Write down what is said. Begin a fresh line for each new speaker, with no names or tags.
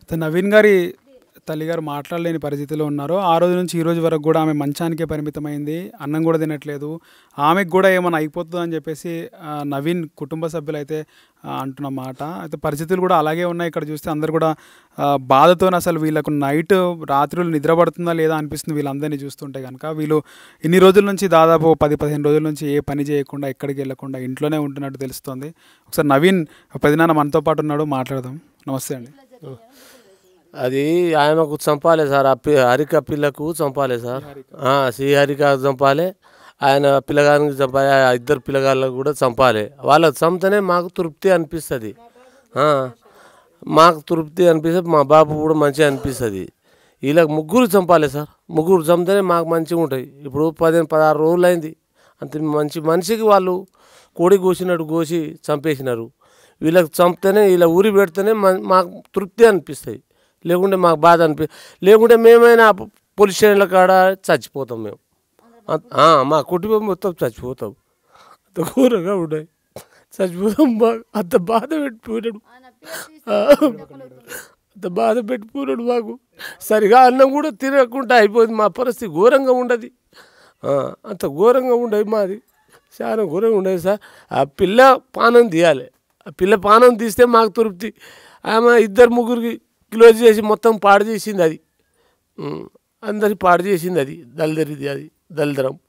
అయితే నవీన్ గారి తల్లిగారు మాట్లాడలేని పరిస్థితిలో ఉన్నారు ఆ రోజు నుంచి ఈ రోజు వరకు కూడా ఆమె మంచానికే పరిమితమైంది అన్నం కూడా తినట్లేదు ఆమెకు కూడా ఏమైనా అయిపోతుందో అని చెప్పేసి ఆ, నవీన్ కుటుంబ సభ్యులు అయితే ఆ, అంటున్న మాట అయితే పరిస్థితులు కూడా అలాగే ఉన్నాయి ఇక్కడ చూస్తే అందరు కూడా ఆ, బాధతో అసలు వీళ్ళకు నైట్ రాత్రులు నిద్ర పడుతుందా లేదా అనిపిస్తుంది వీళ్ళందరినీ చూస్తుంటే కనుక వీళ్ళు ఇన్ని రోజుల నుంచి దాదాపు పది పదిహేను రోజుల నుంచి ఏ పని చేయకుండా ఎక్కడికి వెళ్ళకుండా ఇంట్లోనే ఉంటున్నట్టు తెలుస్తుంది ఒకసారి నవీన్ పెదనాన్న మనతో పాటు ఉన్నాడు మాట్లాడదాం నమస్తే అండి
అది ఆయనకు చంపాలి సార్ ఆ పి హరిక పిల్లకు చంపాలి సార్ ఆ, శ్రీ హరిక చంపాలి ఆయన పిల్లగానికి చంపాలి ఆ ఇద్దరు పిల్లగాళ్ళకు కూడా చంపాలి వాళ్ళకి చంపితేనే మాకు తృప్తి అనిపిస్తుంది ఆ, మాకు తృప్తి అనిపిస్తుంది మా బాబు కూడా మంచిగా అనిపిస్తుంది వీళ్ళకి ముగ్గురు చంపాలి సార్ ముగ్గురు చంపితేనే మాకు మంచిగా ఉంటాయి ఇప్పుడు పదిహేను పదహారు రోజులు అయింది అంత మంచి మనిషికి వాళ్ళు కోడి కోసినట్టు కోసి చంపేసినారు వీళ్ళకి చంపితేనే వీళ్ళ ఊరి పెడితేనే మా- మాకు తృప్తి అనిపిస్తాయి లేకుంటే మాకు బాధ అనిపి లేకుంటే మేమైనా పోలీస్ స్టేషన్ల కాడ చచ్చిపోతాం మేము అంత- ఆ, మా కుటుంబం మొత్తం చచ్చిపోతాం అంత ఘోరంగా ఉన్నాయి చచ్చిపోతాం మాకు అంత బాధ పెట్టిపోయినాడు ఆ, అంత బాధ పెట్టిపోయినాడు మాకు సరిగా అన్నం కూడా తినకుండా అయిపోయింది మా పరిస్థితి ఘోరంగా ఉండదు ఆ, అంత ఘోరంగా ఉండదు మాది చాలా ఘోరంగా ఉండదు సార్ ఆ పిల్ల పానం తీయాలి ఆ పిల్ల పానం తీస్తే మాకు తృప్తి ఆమె ఇద్దరు ముగ్గురికి క్లోజ్ చేసి మొత్తం పాడు చేసింది అది ఉమ్, అందరి పాడు చేసింది అది దళదరిది అది దళదరం